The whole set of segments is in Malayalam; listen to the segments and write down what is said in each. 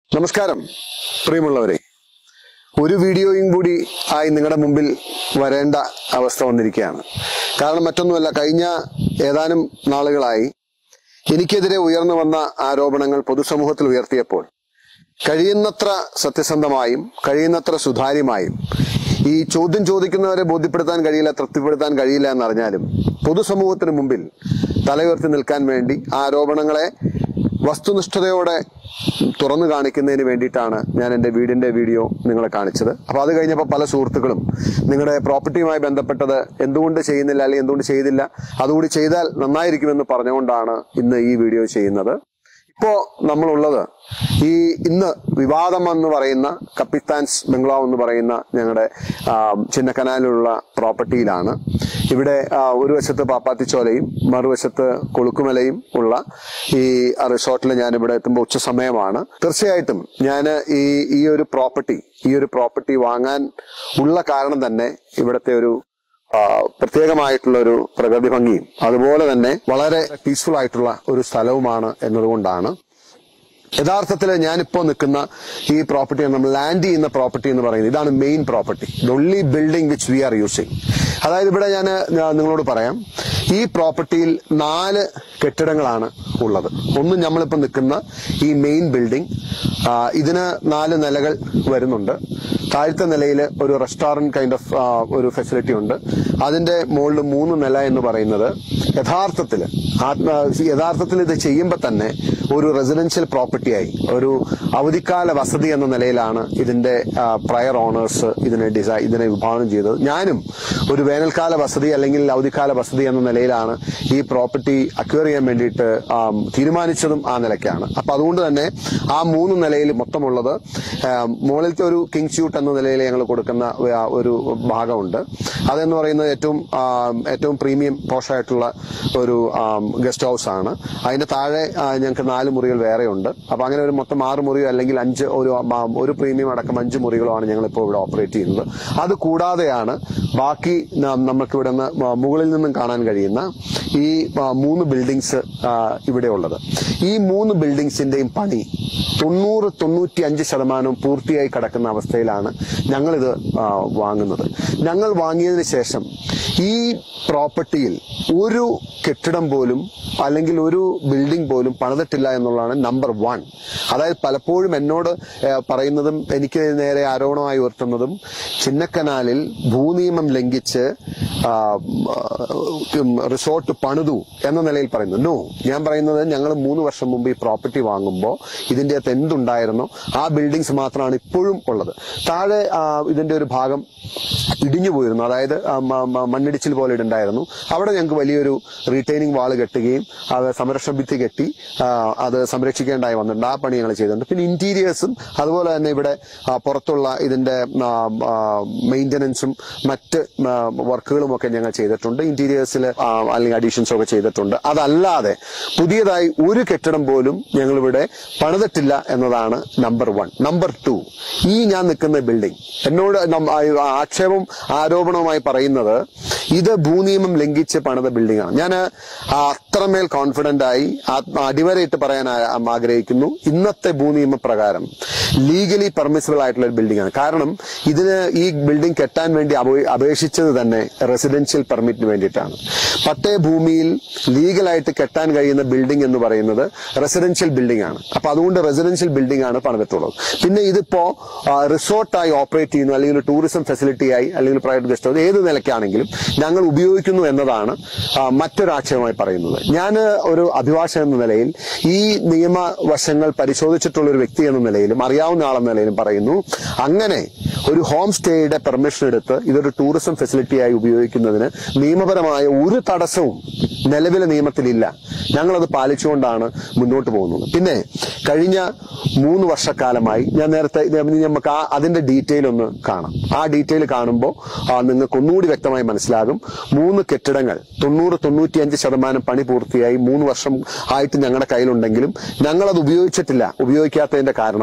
നമസ്കാരം പ്രിയമുള്ളവരെ ഒരു വീഡിയോയും കൂടി ആയി നിങ്ങളുടെ മുമ്പിൽ വരേണ്ട അവസ്ഥ വന്നിരിക്കുകയാണ് കാരണം മറ്റൊന്നുമല്ല കഴിഞ്ഞ ഏതാനും നാളുകളായി എനിക്കെതിരെ ഉയർന്നു വന്ന ആരോപണങ്ങൾ പൊതുസമൂഹത്തിൽ ഉയർത്തിയപ്പോൾ കഴിയുന്നത്ര സത്യസന്ധമായും കഴിയുന്നത്ര സുതാര്യമായും ഈ ചോദ്യം ചോദിക്കുന്നവരെ ബോധ്യപ്പെടുത്താൻ കഴിയില്ല തൃപ്തിപ്പെടുത്താൻ കഴിയില്ല എന്നറിഞ്ഞാലും പൊതുസമൂഹത്തിന് മുമ്പിൽ തലയുയർത്തി നിൽക്കാൻ വേണ്ടി ആ ആരോപണങ്ങളെ വസ്തുനിഷ്ഠതയോടെ തുറന്നു കാണിക്കുന്നതിന് വേണ്ടിയിട്ടാണ് ഞാൻ എൻ്റെ വീടിൻ്റെ വീഡിയോ നിങ്ങളെ കാണിച്ചത് അപ്പോൾ അത് കഴിഞ്ഞപ്പോൾ പല സുഹൃത്തുക്കളും നിങ്ങളുടെ പ്രോപ്പർട്ടിയുമായി ബന്ധപ്പെട്ടത് എന്തുകൊണ്ട് ചെയ്യുന്നില്ല അല്ലെങ്കിൽ എന്തുകൊണ്ട് ചെയ്തില്ല അതുകൂടി ചെയ്താൽ നന്നായിരിക്കുമെന്ന് പറഞ്ഞുകൊണ്ടാണ് ഇന്ന് ഈ വീഡിയോ ചെയ്യുന്നത് ഇപ്പോ നമ്മളുള്ളത് ഈ ഇന്ന് വിവാദം എന്ന് പറയുന്ന കപ്പിത്താൻസ് ബംഗ്ലാവ് എന്ന് പറയുന്ന ഞങ്ങളുടെ ആ, ചിന്നക്കനാലിലുള്ള പ്രോപ്പർട്ടിയിലാണ് ഇവിടെ ആ, ഒരു വശത്ത് പാപ്പാത്തിച്ചോലയും മറുവശത്ത് കൊളുക്കുമലയും ഉള്ള ഈ റിസോർട്ടിൽ ഞാൻ ഇവിടെ എത്തുമ്പോൾ ഉച്ച സമയമാണ് തീർച്ചയായിട്ടും ഞാൻ ഈ ഈ ഒരു പ്രോപ്പർട്ടി ഈ ഒരു പ്രോപ്പർട്ടി വാങ്ങാൻ ഉള്ള കാരണം തന്നെ ഇവിടുത്തെ ഒരു ആ, പ്രത്യേകമായിട്ടുള്ള ഒരു പ്രകൃതി ഭംഗിയും അതുപോലെ തന്നെ വളരെ പീസ്ഫുൾ ആയിട്ടുള്ള ഒരു സ്ഥലവുമാണ് എന്നതുകൊണ്ടാണ് യഥാർത്ഥത്തിൽ ഞാനിപ്പോ നിൽക്കുന്ന ഈ പ്രോപ്പർട്ടി നമ്മൾ ലാൻഡ് ചെയ്യുന്ന പ്രോപ്പർട്ടി എന്ന് പറയുന്നത് ഇതാണ് main property the only building which we are using അതായത് ഇവിടെ ഞാൻ നിങ്ങളോട് പറയാം ഈ പ്രോപ്പർട്ടിയിൽ നാല് കെട്ടിടങ്ങളാണ് ഉള്ളത് ഒന്ന് നമ്മളിപ്പോൾ നിൽക്കുന്ന ഈ മെയിൻ ബിൽഡിംഗ് ഇതിന് നാല് നിലകൾ വരുന്നുണ്ട് താഴത്തെ നിലയിൽ ഒരു റെസ്റ്റോറന്റ് കൈൻഡ് ഓഫ് ഒരു ഫെസിലിറ്റി ഉണ്ട് അതിന്റെ മുകളിൽ മൂന്ന് നില എന്ന് പറയുന്നത് യഥാർത്ഥത്തിൽ ആത്മ യഥാർത്ഥത്തിൽ ഇത് ചെയ്യുമ്പോൾ തന്നെ ഒരു റെസിഡൻഷ്യൽ പ്രോപ്പർട്ടിയായി ഒരു അവധിക്കാല വസതി എന്ന നിലയിലാണ് ഇതിന്റെ പ്രയർ ഓണേഴ്സ് ഇതിനെ ഡിസൈൻ ഇതിനെ വിഭാവനം ചെയ്തത് ഞാനും ഒരു വേനൽക്കാല വസതി അല്ലെങ്കിൽ അവധിക്കാല വസതി എന്ന നിലയിലാണ് ഈ പ്രോപ്പർട്ടി അക്വയർ ചെയ്യാൻ വേണ്ടിയിട്ട് ആം, തീരുമാനിച്ചതും ആ നിലയ്ക്കാണ് അപ്പൊ അതുകൊണ്ട് തന്നെ ആ മൂന്ന് നിലയിൽ മൊത്തമുള്ളത് ആം, മുകളിലത്തെ ഒരു കിങ് സ്യൂട്ട് എന്ന നിലയിൽ ഞങ്ങൾ കൊടുക്കുന്ന ആ, ഒരു ഭാഗമുണ്ട് അതെന്ന് പറയുന്നത് ഏറ്റവും ആം, ഏറ്റവും പ്രീമിയം പോഷായിട്ടുള്ള ഒരു ഗസ്റ്റ് ഹൗസ് ആണ് അതിന്റെ താഴെ ആ, ഞങ്ങൾക്ക് നാല് മുറികൾ വേറെ ഉണ്ട് അപ്പൊ അങ്ങനെ ഒരു മൊത്തം ആറ് മുറിയോ അല്ലെങ്കിൽ അഞ്ച് ഒരു ആ, ഒരു പ്രീമിയം അടക്കം അഞ്ച് മുറികളോ ആണ് ഞങ്ങൾ ഇപ്പോൾ ഇവിടെ ഓപ്പറേറ്റ് ചെയ്യുന്നത് അത് കൂടാതെയാണ് ബാക്കി ന- നമുക്ക് ഇവിടെ നിന്ന് മ- മുകളിൽ നിന്നും കാണാൻ കഴിയുന്ന ഈ ആ, മൂന്ന് ബിൽഡിങ്സ് ഇവിടെ ഉള്ളത് ഈ മൂന്ന് ബിൽഡിങ്സിന്റെയും പണി തൊണ്ണൂറ് തൊണ്ണൂറ്റി അഞ്ച് ശതമാനവും പൂർത്തിയായി കിടക്കുന്ന അവസ്ഥയിലാണ് ഞങ്ങളിത് ആ, വാങ്ങുന്നത് ഞങ്ങൾ വാങ്ങിയതിന് ശേഷം ഈ പ്രോപ്പർട്ടിയിൽ ഒരു കെട്ടിടം പോലും അല്ലെങ്കിൽ ഒരു ബിൽഡിംഗ് പോലും പണിതിട്ടില്ല എന്നുള്ളതാണ് നമ്പർ വൺ അതായത് പലപ്പോഴും എന്നോട് ഏഹ്, പറയുന്നതും എനിക്ക് നേരെ ആരോപണമായി ഉയർത്തുന്നതും ചിന്നക്കനാലിൽ ഭൂനിയമം ലംഘിച്ച് ആ, ഉം, റിസോർട്ട് പണിതു എന്ന നിലയിൽ പറയുന്നു നോ ഞാൻ പറയുന്നത് ഞങ്ങൾ മൂന്ന് വർഷം മുമ്പ് ഈ പ്രോപ്പർട്ടി വാങ്ങുമ്പോൾ ഇതിന്റെ അകത്ത് എന്തുണ്ടായിരുന്നോ ആ ബിൽഡിങ്സ് മാത്രമാണ് ഇപ്പോഴും ഉള്ളത് താഴെ ആ, ഇതിന്റെ ഒരു ഭാഗം ഇടിഞ്ഞു പോയിരുന്നു അതായത് ആ, മ- മ- മണ്ണിടിച്ചിൽ പോലെ ഉണ്ടായിരുന്നു അവിടെ ഞങ്ങൾക്ക് വലിയൊരു റീറ്റൈനിങ് വാൾ കെട്ടുകയും അത് സംരക്ഷണ ഭിത്തി കെട്ടി ആ, അത് സംരക്ഷിക്കേണ്ടതായി വന്നിട്ടുണ്ട് ആ പണി ഞങ്ങൾ ചെയ്തിട്ടുണ്ട് പിന്നെ ഇന്റീരിയേഴ്സും അതുപോലെ തന്നെ ഇവിടെ ആ, പുറത്തുള്ള ഇതിന്റെ മെയിന്റനൻസും മറ്റ് ആ, വർക്കുകളും ഒക്കെ ഞങ്ങൾ ചെയ്തിട്ടുണ്ട് ഇന്റീരിയേഴ്സിൽ അല്ലെങ്കിൽ അഡീഷൻസും ഒക്കെ ചെയ്തിട്ടുണ്ട് അതല്ലാതെ പുതിയതായി ഒരു കെട്ടിടം പോലും ഞങ്ങളിവിടെ പണിതിട്ടില്ല എന്നതാണ് നമ്പർ വൺ നമ്പർ ടു ഈ ഞാൻ നിൽക്കുന്ന ബിൽഡിംഗ് എന്നോട് നം- ആ- ആക്ഷേപം ആരോപണവുമായി പറയുന്നത് ഇത് ഭൂനിയമം ലംഘിച്ച് പണിത ബിൽഡിംഗ് ആണ് ഞാൻ അത്രമേൽ കോൺഫിഡന്റ് ആയി ആത്മ- അടിവരയിട്ട് പറയാൻ ആ- ആഗ്രഹിക്കുന്നു ഇന്നത്തെ ഭൂനിയമ പ്രകാരം ലീഗലി പെർമിസിബിൾ ആയിട്ടുള്ള ഒരു ബിൽഡിംഗ് ആണ് കാരണം ഇതിന് ഈ ബിൽഡിംഗ് കെട്ടാൻ വേണ്ടി അപേ- അപേക്ഷിച്ചത് തന്നെ റെസിഡൻഷ്യൽ പെർമിറ്റിന് വേണ്ടിയിട്ടാണ് പട്ടയ ഭൂമിയിൽ ലീഗലായിട്ട് കെട്ടാൻ കഴിയുന്ന ബിൽഡിംഗ് എന്ന് പറയുന്നത് റെസിഡൻഷ്യൽ ബിൽഡിംഗ് ആണ് അപ്പൊ അതുകൊണ്ട് റെസിഡൻഷ്യൽ ബിൽഡിംഗ് ആണ് പണിതിട്ടുള്ളത് പിന്നെ ഇതിപ്പോ റിസോർട്ടായി ഓപ്പറേറ്റ് ചെയ്യുന്നു അല്ലെങ്കിൽ ഒരു ടൂറിസം ഫെസിലിറ്റിയായി അല്ലെങ്കിൽ പ്രൈവറ്റ് ഗസ്റ്റ് ഹൗസ് ഏത് നിലയ്ക്കാണെങ്കിലും ഞങ്ങൾ ഉപയോഗിക്കുന്നു എന്നതാണ് ആ, മറ്റൊരു ആക്ഷേപമായി പറയുന്നത് ഞാൻ ഒരു അഭിഭാഷകൻ എന്ന നിലയിൽ ഈ നിയമവശങ്ങൾ പരിശോധിച്ചിട്ടുള്ള ഒരു വ്യക്തി എന്ന നിലയിലും അറിയാവുന്ന ആളെന്ന നിലയിലും പറയുന്നു അങ്ങനെ ഒരു ഹോം സ്റ്റേയുടെ പെർമിഷൻ എടുത്ത് ഇതൊരു ടൂറിസം ഫെസിലിറ്റിയായി ഉപയോഗിക്കുന്നതിന് നിയമപരമായ ഒരു തടസ്സവും നിലവിലെ നിയമത്തിലില്ല ഞങ്ങളത് പാലിച്ചുകൊണ്ടാണ് മുന്നോട്ട് പോകുന്നത് പിന്നെ കഴിഞ്ഞ മൂന്ന് വർഷക്കാലമായി ഞാൻ നേരത്തെ ഇത് നമുക്ക് ആ അതിന്റെ ഡീറ്റെയിൽ ഒന്ന് കാണാം ആ ഡീറ്റെയിൽ കാണുമ്പോൾ നിങ്ങൾക്ക് ഒന്നുകൂടി വ്യക്തമായി മനസ്സിലാകും മൂന്ന് കെട്ടിടങ്ങൾ തൊണ്ണൂറ് തൊണ്ണൂറ്റിയഞ്ച് ശതമാനം പണി പൂർത്തിയായി മൂന്ന് വർഷം ആയിട്ട് ഞങ്ങളുടെ കയ്യിലുണ്ടെങ്കിലും ഞങ്ങളത് ഉപയോഗിച്ചിട്ടില്ല ഉപയോഗിക്കാത്തതിന്റെ കാരണം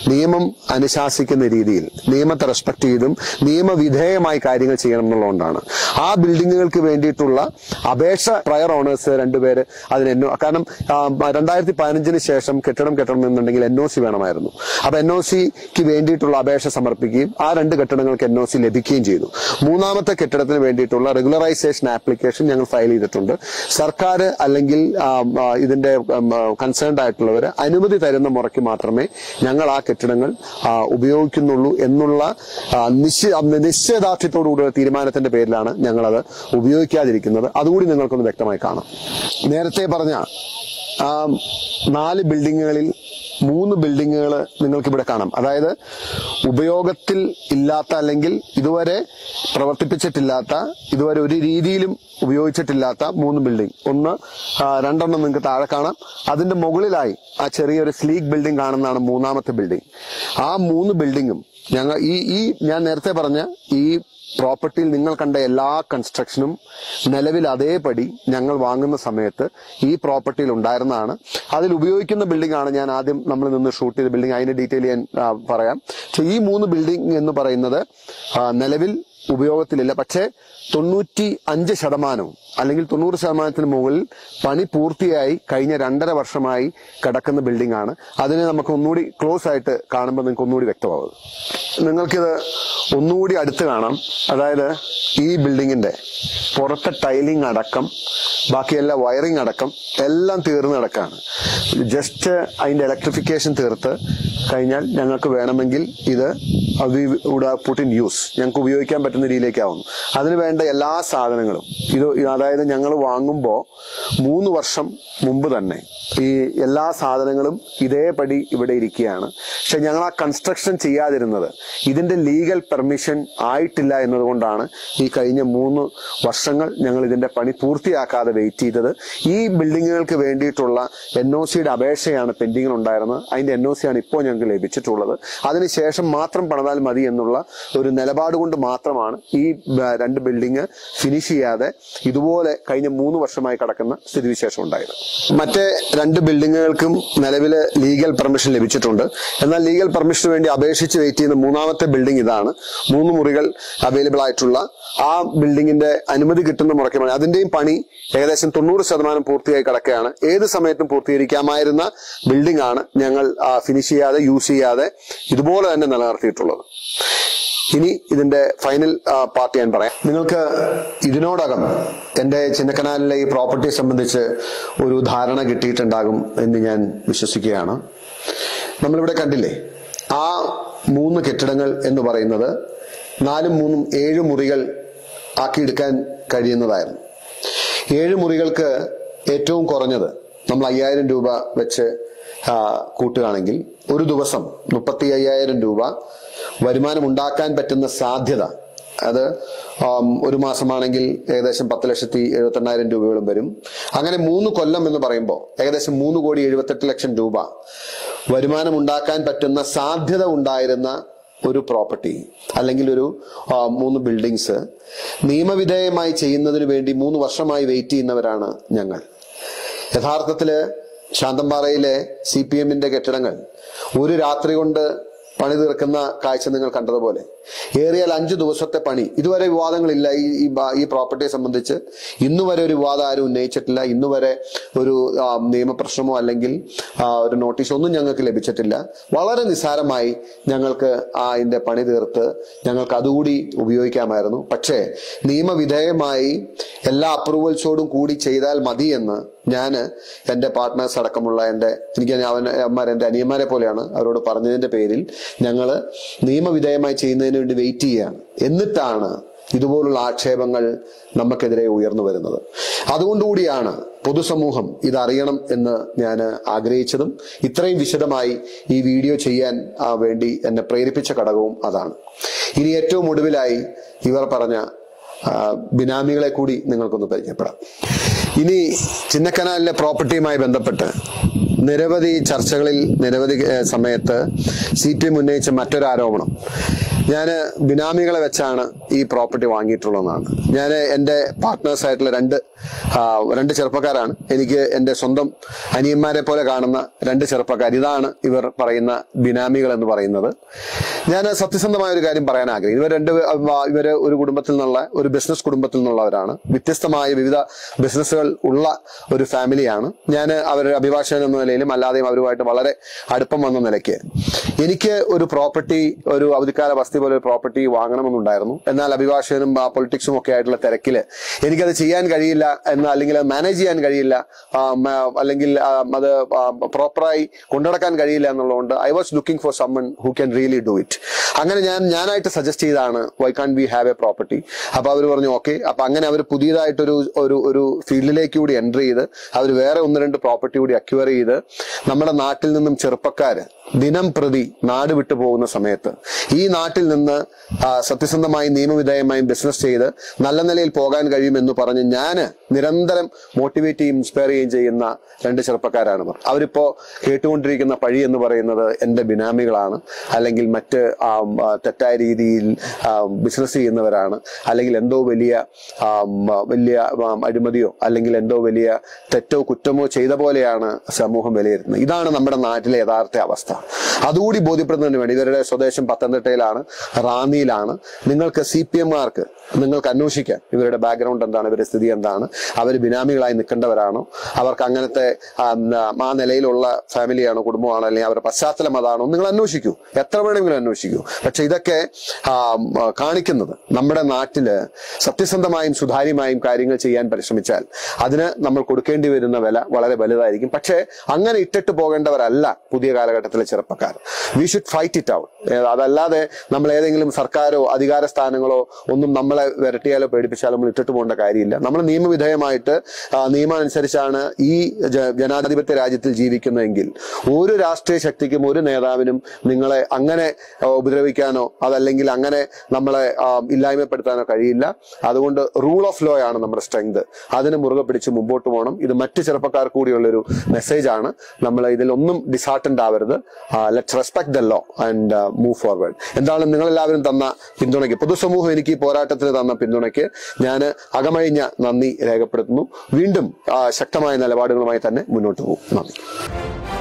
നിയമം അനുശാസിക്കുന്ന രീതിയിൽ നിയമത്തെ റെസ്പെക്ട് ചെയ്തും നിയമവിധേയമായി കാര്യങ്ങൾ ചെയ്യണം എന്നുള്ളതുകൊണ്ടാണ് ആ ബിൽഡിങ്ങുകൾക്ക് വേണ്ടിയിട്ടുള്ള അപേക്ഷ പ്രയർ ഓണേഴ്സ് രണ്ടുപേര് അതിന് എന്നോ കാരണം രണ്ടായിരത്തി പതിനഞ്ചിന് ശേഷം കെട്ടിടം കെട്ടണം എന്നുണ്ടെങ്കിൽ എൻ ഒ സി വേണമായിരുന്നു അപ്പൊ എൻ ഒ സിക്ക് വേണ്ടിയിട്ടുള്ള അപേക്ഷ സമർപ്പിക്കുകയും ആ രണ്ട് കെട്ടിടങ്ങൾക്ക് എൻ ഒ സി ലഭിക്കുകയും ചെയ്തു മൂന്നാമത്തെ കെട്ടിടത്തിന് വേണ്ടിയിട്ടുള്ള റെഗുലറൈസേഷൻ ആപ്ലിക്കേഷൻ ഞങ്ങൾ ഫയൽ ചെയ്തിട്ടുണ്ട് സർക്കാർ അല്ലെങ്കിൽ ആ, ആ, ഇതിന്റെ കൺസേൺഡ് ആയിട്ടുള്ളവർ അനുമതി തരുന്ന മുറയ്ക്ക് മാത്രമേ ഞങ്ങൾ ആ കെട്ടിടങ്ങൾ ആ, ഉപയോഗിക്കുന്നുള്ളൂ എന്നുള്ള ആ, നിശ്ചയ നിശ്ചയദാർഢ്യത്തോടുകൂടിയ തീരുമാനത്തിന്റെ പേരിലാണ് ഞങ്ങളത് ഉപയോഗിക്കാതിരിക്കുന്നത് അതുകൂടി നിങ്ങൾക്കൊന്ന് വ്യക്തമായി കാണാം നേരത്തെ പറഞ്ഞ ആ നാല് ബിൽഡിങ്ങുകളിൽ മൂന്ന് ബിൽഡിങ്ങുകൾ നിങ്ങൾക്ക് ഇവിടെ കാണാം അതായത് ഉപയോഗത്തിൽ ഇല്ലാത്ത അല്ലെങ്കിൽ ഇതുവരെ പ്രവർത്തിപ്പിച്ചിട്ടില്ലാത്ത ഇതുവരെ ഒരു രീതിയിലും ഉപയോഗിച്ചിട്ടില്ലാത്ത മൂന്ന് ബിൽഡിംഗ് ഒന്ന് ആ, രണ്ടെണ്ണം നിങ്ങൾക്ക് താഴെ കാണാം അതിന്റെ മുകളിലായി ആ ചെറിയൊരു സ്ലീക്ക് ബിൽഡിംഗ് കാണുന്നതാണ് മൂന്നാമത്തെ ബിൽഡിംഗ് ആ മൂന്ന് ബിൽഡിങ്ങും ഞങ്ങൾ ഈ ഈ ഞാൻ നേരത്തെ പറഞ്ഞ ഈ പ്രോപ്പർട്ടിയിൽ നിങ്ങൾ കണ്ട എല്ലാ കൺസ്ട്രക്ഷനും നിലവിൽ അതേപടി ഞങ്ങൾ വാങ്ങുന്ന സമയത്ത് ഈ പ്രോപ്പർട്ടിയിൽ ഉണ്ടായിരുന്നതാണ് അതിൽ ഉപയോഗിക്കുന്ന ബിൽഡിംഗ് ആണ് ഞാൻ ആദ്യം നമ്മൾ നിന്ന് ഷൂട്ട് ചെയ്ത ബിൽഡിംഗ് അതിന്റെ ഡീറ്റെയിൽ ഞാൻ ആ, പറയാം പക്ഷേ ഈ മൂന്ന് ബിൽഡിംഗ് എന്ന് പറയുന്നത് ആ, നിലവിൽ ഉപയോഗത്തിലില്ല പക്ഷേ തൊണ്ണൂറ്റി അഞ്ച് ശതമാനവും അല്ലെങ്കിൽ തൊണ്ണൂറ് ശതമാനത്തിന് മുകളിൽ പണി പൂർത്തിയായി കഴിഞ്ഞ രണ്ടര വർഷമായി കിടക്കുന്ന ബിൽഡിംഗ് ആണ് അതിനെ നമുക്ക് ഒന്നുകൂടി ക്ലോസ് ആയിട്ട് കാണുമ്പോൾ നിങ്ങൾക്ക് ഒന്നുകൂടി വ്യക്തമാവും നിങ്ങൾക്കിത് ഒന്നുകൂടി അടുത്ത് കാണാം അതായത് ഈ ബിൽഡിങ്ങിന്റെ പുറത്തെ ടൈലിംഗ് അടക്കം ബാക്കിയെല്ലാ വയറിംഗ് അടക്കം എല്ലാം തീർന്ന് കിടക്കാണ് ജസ്റ്റ് അതിന്റെ ഇലക്ട്രിഫിക്കേഷൻ തീർത്ത് കഴിഞ്ഞാൽ ഞങ്ങൾക്ക് വേണമെങ്കിൽ ഇത് പുട്ട് ഇൻ യൂസ് ഞങ്ങൾക്ക് ഉപയോഗിക്കാൻ പറ്റുന്ന രീതിയിലേക്കാവുന്നു അതിന് വേണ്ട എല്ലാ സാധനങ്ങളും ഇത് അതായത് ഞങ്ങൾ വാങ്ങുമ്പോൾ മൂന്ന് വർഷം മുമ്പ് തന്നെ ഈ എല്ലാ സാധനങ്ങളും ഇതേപടി ഇവിടെ ഇരിക്കുകയാണ് പക്ഷെ ഞങ്ങൾ ആ കൺസ്ട്രക്ഷൻ ചെയ്യാതിരുന്നത് ഇതിന്റെ ലീഗൽ പെർമിഷൻ ആയിട്ടില്ല എന്നതുകൊണ്ടാണ് ഈ കഴിഞ്ഞ മൂന്ന് വർഷങ്ങൾ ഞങ്ങൾ ഇതിന്റെ പണി പൂർത്തിയാക്കാതെ വെയിറ്റ് ചെയ്തത് ഈ ബിൽഡിങ്ങുകൾക്ക് വേണ്ടിയിട്ടുള്ള എൻ ഒ സിയുടെ അപേക്ഷയാണ് പെൻഡിങ്ങിൽ ഉണ്ടായിരുന്നത് അതിന്റെ എൻ ഒ സി ആണ് ഇപ്പോൾ ഞങ്ങൾക്ക് ലഭിച്ചിട്ടുള്ളത് അതിനുശേഷം മാത്രം പണിതാൽ മതി എന്നുള്ള ഒരു നിലപാട് കൊണ്ട് മാത്രമാണ് ഈ ബ- രണ്ട് ബിൽഡിംഗ് ഫിനിഷ് ചെയ്യാതെ ഇതുപോലെ കഴിഞ്ഞ മൂന്ന് വർഷമായി കിടക്കുന്ന സ്ഥിതിവിശേഷം ഉണ്ടായത് മറ്റേ രണ്ട് ബിൽഡിങ്ങുകൾക്കും നിലവില് ലീഗൽ പെർമിഷൻ ലഭിച്ചിട്ടുണ്ട് എന്നാൽ ലീഗൽ പെർമിഷന് വേണ്ടി അപേക്ഷിച്ച് വെയിറ്റ് ചെയ്യുന്ന മൂന്നാമത്തെ ബിൽഡിംഗ് ഇതാണ് മൂന്ന് മുറികൾ അവൈലബിൾ ആയിട്ടുള്ള ആ ബിൽഡിങ്ങിന്റെ അനുമതി കിട്ടുന്ന മുറയ്ക്കുമാണ് അതിന്റെയും പണി ഏകദേശം തൊണ്ണൂറ് ശതമാനം പൂർത്തിയായി കിടക്കുകയാണ് ഏത് സമയത്തും പൂർത്തീകരിക്കാമായിരുന്ന ബിൽഡിംഗ് ആണ് ഞങ്ങൾ ഫിനിഷ് ചെയ്യാതെ യൂസ് ചെയ്യാതെ ഇതുപോലെ തന്നെ നിലനിർത്തിയിട്ടുള്ളത് ഇനി ഇതിന്റെ ഫൈനൽ പാർട്ട് ഞാൻ പറയാം നിങ്ങൾക്ക് ഇതിനോടകം എന്റെ ചിന്നക്കനാലിലെ ഈ പ്രോപ്പർട്ടിയെ സംബന്ധിച്ച് ഒരു ധാരണ കിട്ടിയിട്ടുണ്ടാകും എന്ന് ഞാൻ വിശ്വസിക്കുകയാണ് നമ്മളിവിടെ കണ്ടില്ലേ ആ മൂന്ന് കെട്ടിടങ്ങൾ എന്ന് പറയുന്നത് നാലും മൂന്നും ഏഴ് മുറികൾ ആക്കിയെടുക്കാൻ കഴിയുന്നതായിരുന്നു ഏഴ് മുറികൾക്ക് ഏറ്റവും കുറഞ്ഞത് നമ്മൾ അയ്യായിരം രൂപ വെച്ച് ആ, കൂട്ടുകയാണെങ്കിൽ ഒരു ദിവസം മുപ്പത്തി അയ്യായിരം രൂപ വരുമാനം ഉണ്ടാക്കാൻ പറ്റുന്ന സാധ്യത അത് ആം, ഒരു മാസമാണെങ്കിൽ ഏകദേശം പത്ത് ലക്ഷത്തി എഴുപത്തെണ്ണായിരം രൂപയോളം വരും അങ്ങനെ മൂന്ന് കൊല്ലം എന്ന് പറയുമ്പോൾ ഏകദേശം മൂന്ന് കോടി എഴുപത്തെട്ട് ലക്ഷം രൂപ വരുമാനം ഉണ്ടാക്കാൻ പറ്റുന്ന സാധ്യത ഉണ്ടായിരുന്ന ഒരു പ്രോപ്പർട്ടി അല്ലെങ്കിൽ ഒരു ആ, മൂന്ന് ബിൽഡിങ്സ് നിയമവിധേയമായി ചെയ്യുന്നതിന് വേണ്ടി മൂന്ന് വർഷമായി വെയിറ്റ് ചെയ്യുന്നവരാണ് ഞങ്ങൾ യഥാർത്ഥത്തില് ശാന്തമ്പാറയിലെ സി പി എമ്മിന്റെ കെട്ടിടങ്ങൾ ഒരു രാത്രി കൊണ്ട് പണി തീർക്കുന്ന കാഴ്ച നിങ്ങൾ കണ്ടതുപോലെ ഏറിയാൽ അഞ്ചു ദിവസത്തെ പണി ഇതുവരെ വിവാദങ്ങളില്ല ഈ ഈ ബ- ഈ പ്രോപ്പർട്ടിയെ സംബന്ധിച്ച് ഇന്നു വരെ ഒരു വിവാദം ആരും ഉന്നയിച്ചിട്ടില്ല ഇന്നു വരെ ഒരു ആ, നിയമപ്രശ്നമോ അല്ലെങ്കിൽ ആ, ഒരു നോട്ടീസോ ഒന്നും ഞങ്ങൾക്ക് ലഭിച്ചിട്ടില്ല വളരെ നിസ്സാരമായി ഞങ്ങൾക്ക് ആ അതിന്റെ പണി തീർത്ത് ഞങ്ങൾക്ക് അതുകൂടി ഉപയോഗിക്കാമായിരുന്നു പക്ഷേ നിയമവിധേയമായി എല്ലാ അപ്രൂവൽസോടും കൂടി ചെയ്താൽ മതി എന്ന് ഞാൻ എൻ്റെ പാർട്ട്നേഴ്സ് അടക്കമുള്ള എൻ്റെ എനിക്ക് അവൻ അമ്മമാർ എൻ്റെ അനിയന്മാരെ പോലെയാണ് അവരോട് പറഞ്ഞതിന്റെ പേരിൽ ഞങ്ങൾ നിയമവിധേയമായി ചെയ്യുന്നതിന് വേണ്ടി വെയിറ്റ് ചെയ്യുകയാണ് എന്നിട്ടാണ് ഇതുപോലുള്ള ആക്ഷേപങ്ങൾ നമുക്കെതിരെ ഉയർന്നു വരുന്നത് അതുകൊണ്ടുകൂടിയാണ് പൊതുസമൂഹം ഇതറിയണം എന്ന് ഞാൻ ആഗ്രഹിച്ചതും ഇത്രയും വിശദമായി ഈ വീഡിയോ ചെയ്യാൻ ആ, വേണ്ടി എന്നെ പ്രേരിപ്പിച്ച ഘടകവും അതാണ് ഇനി ഏറ്റവും ഒടുവിലായി ഇവർ പറഞ്ഞ ആ, ബിനാമികളെ കൂടി നിങ്ങൾക്കൊന്ന് പരിചയപ്പെടാം ഇനി ചിന്നക്കനാലിലെ പ്രോപ്പർട്ടിയുമായി ബന്ധപ്പെട്ട് നിരവധി ചർച്ചകളിൽ നിരവധി ഏഹ്, സമയത്ത് സി പി എം ഉന്നയിച്ച മറ്റൊരു ആരോപണം ഞാൻ ബിനാമികളെ വെച്ചാണ് ഈ പ്രോപ്പർട്ടി വാങ്ങിയിട്ടുള്ളതെന്നാണ് ഞാൻ എൻ്റെ പാർട്ട്നേഴ്സ് ആയിട്ടുള്ള രണ്ട് ആ, രണ്ട് ചെറുപ്പക്കാരാണ് എനിക്ക് എൻ്റെ സ്വന്തം അനിയന്മാരെ പോലെ കാണുന്ന രണ്ട് ചെറുപ്പക്കാർ ഇതാണ് ഇവർ പറയുന്ന ബിനാമികൾ എന്ന് പറയുന്നത് ഞാൻ സത്യസന്ധമായ ഒരു കാര്യം പറയാൻ ആഗ്രഹിക്കുന്നു ഇവർ രണ്ട് ഇവര് ഒരു കുടുംബത്തിൽ നിന്നുള്ള ഒരു ബിസിനസ് കുടുംബത്തിൽ നിന്നുള്ളവരാണ് വ്യത്യസ്തമായ വിവിധ ബിസിനസ്സുകൾ ഉള്ള ഒരു ഫാമിലിയാണ് ഞാൻ അവരുടെ അഭിഭാഷകൻ എന്ന നിലയിലും അല്ലാതെയും അവരുമായിട്ട് വളരെ അടുപ്പം വന്ന നിലയ്ക്ക് എനിക്ക് ഒരു പ്രോപ്പർട്ടി ഒരു അവധിക്കാല വസ്തി പോലെ ഒരു പ്രോപ്പർട്ടി വാങ്ങണമെന്നുണ്ടായിരുന്നു എന്നാൽ അഭിഭാഷകനും ആ പൊളിറ്റിക്സും ഒക്കെ ആയിട്ടുള്ള തിരക്കില് എനിക്കത് ചെയ്യാൻ കഴിയില്ല എന്ന് അല്ലെങ്കിൽ അത് മാനേജ് ചെയ്യാൻ കഴിയില്ല ആ, മ- അല്ലെങ്കിൽ ആ, അത് പ്രോപ്പറായി കൊണ്ടുനടക്കാൻ കഴിയില്ല എന്നുള്ളതുകൊണ്ട് I was looking for someone who can really do it അങ്ങനെ ഞാൻ ഞാനായിട്ട് സജസ്റ്റ് ചെയ്താണ് why can't we have a property അപ്പൊ അവർ പറഞ്ഞു ഓക്കെ അപ്പൊ അങ്ങനെ അവർ പുതിയതായിട്ടൊരു ഒരു ഒരു ഫീൽഡിലേക്ക് കൂടി എൻ്റർ ചെയ്ത് അവർ വേറെ ഒന്ന് രണ്ട് പ്രോപ്പർട്ടി കൂടി അക്വയർ ചെയ്ത് നമ്മുടെ നാട്ടിൽ നിന്നും ചെറുപ്പക്കാര് ദിനം പ്രതി നാട് വിട്ടു പോകുന്ന സമയത്ത് ഈ നാട്ടിൽ നിന്ന് ആ, സത്യസന്ധമായും നിയമവിധേയമായും ബിസിനസ് ചെയ്ത് നല്ല നിലയിൽ പോകാൻ കഴിയുമെന്ന് പറഞ്ഞ് ഞാൻ നിരന്തരം മോട്ടിവേറ്റ് ചെയ്യും ഇൻസ്പയർ ചെയ്യുകയും ചെയ്യുന്ന രണ്ട് ചെറുപ്പക്കാരാണ് ഇവർ അവരിപ്പോ കേട്ടുകൊണ്ടിരിക്കുന്ന പഴി എന്ന് പറയുന്നത് എൻ്റെ ബിനാമികളാണ് അല്ലെങ്കിൽ മറ്റ് ആ, ആ, തെറ്റായ രീതിയിൽ ബിസിനസ് ചെയ്യുന്നവരാണ് അല്ലെങ്കിൽ എന്തോ വലിയ ആ, ഉം, വലിയ ആ, അഴിമതിയോ അല്ലെങ്കിൽ എന്തോ വലിയ തെറ്റോ കുറ്റമോ ചെയ്ത പോലെയാണ് സമൂഹം വിലയിരുത്തുന്നത് ഇതാണ് നമ്മുടെ നാട്ടിലെ യഥാർത്ഥ അവസ്ഥ അതുകൂടി ബോധ്യപ്പെടുന്നതിന് വേണ്ടി ഇവരുടെ സ്വദേശം പത്തനംതിട്ടയിലാണ് റാന്നിയിലാണ് നിങ്ങൾക്ക് സി പി എംമാർക്ക് നിങ്ങൾക്ക് അന്വേഷിക്കാം ഇവരുടെ ബാക്ക്ഗ്രൗണ്ട് എന്താണ് ഇവരുടെ സ്ഥിതി എന്താണ് അവർ ബിനാമികളായി നിൽക്കേണ്ടവരാണോ അവർക്ക് അങ്ങനത്തെ ആ, ഉം, ആ നിലയിലുള്ള ഫാമിലിയാണോ കുടുംബമാണോ അല്ലെങ്കിൽ അവരുടെ പശ്ചാത്തലം അതാണോ നിങ്ങൾ അന്വേഷിക്കൂ എത്ര വേണമെങ്കിലും അന്വേഷിക്കൂ പക്ഷെ ഇതൊക്കെ ആ, ഉം, ആ, കാണിക്കുന്നത് നമ്മുടെ നാട്ടില് സത്യസന്ധമായും സുതാര്യമായും കാര്യങ്ങൾ ചെയ്യാൻ പരിശ്രമിച്ചാൽ അതിന് നമ്മൾ കൊടുക്കേണ്ടി വരുന്ന വില വളരെ വലുതായിരിക്കും പക്ഷേ അങ്ങനെ ഇട്ടിട്ട് പോകേണ്ടവരല്ല പുതിയ കാലഘട്ടത്തിലെ ചെറുപ്പക്കാർ we should fight it out അതല്ലാതെ നമ്മൾ ഏതെങ്കിലും സർക്കാരോ അധികാര സ്ഥാനങ്ങളോ ഒന്നും നമ്മളെ വിരട്ടിയാലോ പേടിപ്പിച്ചാലോ നമ്മൾ ഇട്ടിട്ട് പോകേണ്ട കാര്യമില്ല നമ്മൾ നിയമവിധേയമായിട്ട് ആ, നിയമം അനുസരിച്ചാണ് ഈ ജ- ജനാധിപത്യ രാജ്യത്തിൽ ജീവിക്കുന്നതെങ്കിൽ ഒരു രാഷ്ട്രീയ ശക്തിക്കും ഒരു നേതാവിനും നിങ്ങളെ അങ്ങനെ ആ, ഉപദ്രവിക്കാനോ അതല്ലെങ്കിൽ അങ്ങനെ നമ്മളെ ആ, ഇല്ലായ്മപ്പെടുത്താനോ കഴിയില്ല അതുകൊണ്ട് റൂൾ ഓഫ് ലോ ആണ് നമ്മുടെ സ്ട്രെങ്ത് അതിന് മുറുകെ പിടിച്ച് മുമ്പോട്ട് പോകണം ഇത് മറ്റ് ചെറുപ്പക്കാർ കൂടിയുള്ളൊരു മെസ്സേജ് ആണ് നമ്മൾ ഇതിലൊന്നും ഡിസാർട്ടൻഡ് ആവരുത് let's respect the law and move forward എന്തായാലും നിങ്ങൾ എല്ലാവരും തന്ന പിന്തുണയ്ക്ക് പൊതുസമൂഹം എനിക്ക് ഈ പോരാട്ടത്തിന് തന്ന പിന്തുണയ്ക്ക് ഞാൻ അകമഴിഞ്ഞ നന്ദി രേഖപ്പെടുത്തുന്നു വീണ്ടും ആ, ശക്തമായ നിലപാടുകളുമായി തന്നെ മുന്നോട്ട് പോകും നന്ദി